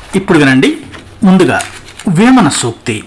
ఇప్పుడు వినండి ముందుగా వేమన సూక్తి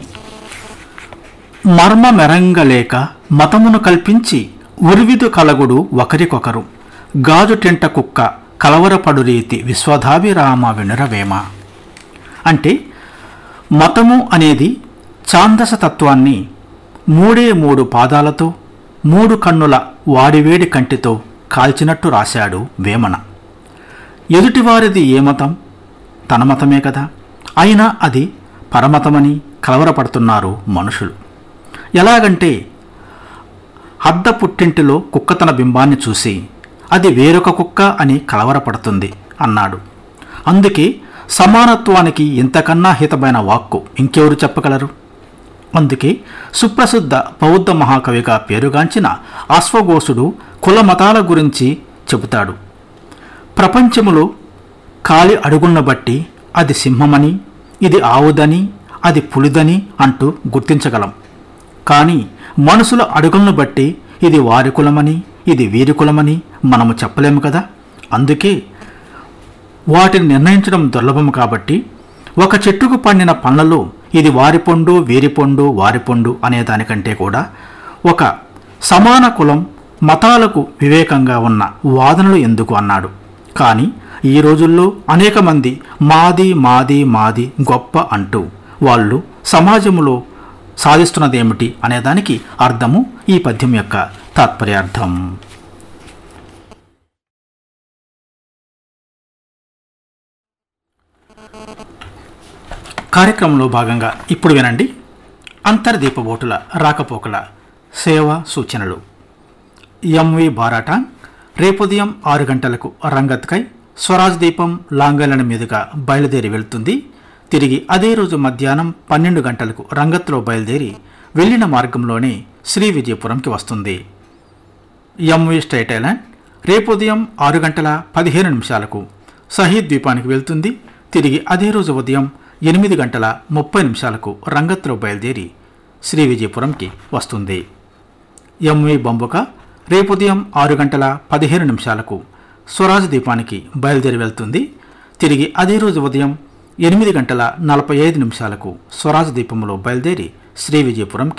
మర్మ మెరంగలేక మతమును కల్పించి ఉరివిదు కలగుడు ఒకరికొకరు గాజు టెంట కుక్క కలవరపడు రీతి విశ్వధాభిరామ వినురవేమ అంటే మతము అనేది ఛాందస తత్వాన్ని మూడే మూడు పాదాలతో మూడు కన్నుల వాడివేడి కంటితో కాల్చినట్టు రాశాడు వేమన ఎదుటివారిది ఏ మతం తన మతమే కదా అయినా అది పరమతమని కలవరపడుతున్నారు మనుషులు ఎలాగంటే అద్ద పుట్టింటిలో కుక్క తన బింబాన్ని చూసి అది వేరొక కుక్క అని కలవరపడుతుంది అన్నాడు అందుకే సమానత్వానికి ఇంతకన్నా హితమైన వాక్కు ఇంకెవరు చెప్పగలరు అందుకే సుప్రసిద్ధ బౌద్ధ మహాకవిగా పేరుగాంచిన అశ్వఘోషుడు కుల మతాల గురించి చెబుతాడు ప్రపంచములో కాలి అడుగున్న బట్టి అది సింహమని ఇది ఆవుదని అది పులిదని అంటూ గుర్తించగలం కానీ మనుషుల అడుగులను బట్టి ఇది వారి కులమని ఇది వీరి కులమని మనము చెప్పలేము కదా అందుకే వాటిని నిర్ణయించడం దుర్లభం కాబట్టి ఒక చెట్టుకు పండిన పండ్లలో ఇది వారి పండు వీరి పండు వారి పండు అనే దానికంటే కూడా ఒక సమాన కులం మతాలకు వివేకంగా ఉన్న వాదనలు ఎందుకు అన్నాడు కానీ ఈ రోజుల్లో అనేక మంది మాది మాది మాది గొప్ప అంటూ వాళ్ళు సమాజంలో సాధిస్తున్నదేమిటి అనేదానికి అర్థము ఈ పద్యం యొక్క తాత్పర్యార్థం కార్యక్రమంలో భాగంగా ఇప్పుడు వినండి అంతర్దీపబోటుల రాకపోకల సేవ సూచనలు ఎంవి బారాటా రేపు ఉదయం ఆరు గంటలకు రంగత్కై స్వరాజ్ దీపం లాంగలన మీదుగా బయలుదేరి వెళ్తుంది తిరిగి అదే రోజు మధ్యాహ్నం పన్నెండు గంటలకు రంగత్లో బయలుదేరి వెళ్ళిన మార్గంలోనే శ్రీ విజయపురంకి వస్తుంది ఎంవి స్టేట్ ఐలాండ్ రేపు ఉదయం ఆరు గంటల పదిహేను నిమిషాలకు షహీద్ ద్వీపానికి వెళ్తుంది తిరిగి అదే రోజు ఉదయం ఎనిమిది గంటల ముప్పై నిమిషాలకు రంగత్లో బయలుదేరి శ్రీ విజయపురంకి వస్తుంది ఎంవి బంబుక రేపు ఉదయం ఆరు గంటల పదిహేను నిమిషాలకు స్వరాజ్ దీపానికి బయలుదేరి వెళ్తుంది తిరిగి అదే రోజు ఉదయం ఎనిమిది గంటల నలభై ఐదు నిమిషాలకు స్వరాజ్ దీపంలో బయలుదేరి శ్రీ విజయపురంకి